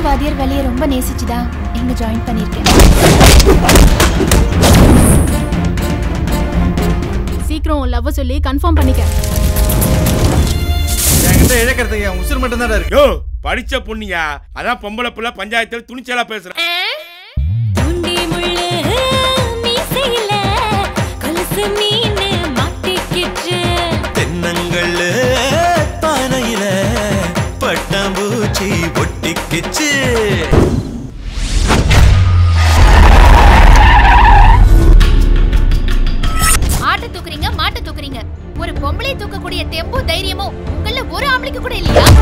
வாத்தியார் வேலையை ரொம்ப நேசிச்சுதான் இங்க ஜாயின் பண்ணியிருக்கேன் சீக்கிரம் லவ் சொல்லி கன்ஃபார்ம் பண்ணிக்க என்கிட்ட இழக்கிறதுக்கு என் உசுர் மட்டும் தான் இருக்கு யோ படிச்ச பொண்ணியா அதான் பொம்பளை புள்ள பஞ்சாயத்துல துணிச்சலா பேசுறேன் துண்டி முள்ளு மீசையில கொலுசு மீன் மாட்டிக்கிச்சு தென்னங்கள் பானையில பட்டாம்பூச்சி ஒட்டிக்கிச்சு ஆட்டை தூக்குறீங்க மாட்டை தூக்குறீங்க ஒரு பொம்பளை தூக்கக்கூடிய தெம்பு தைரியமும் உங்கள ஒரு ஆம்பளைக்கு கூட இல்லையா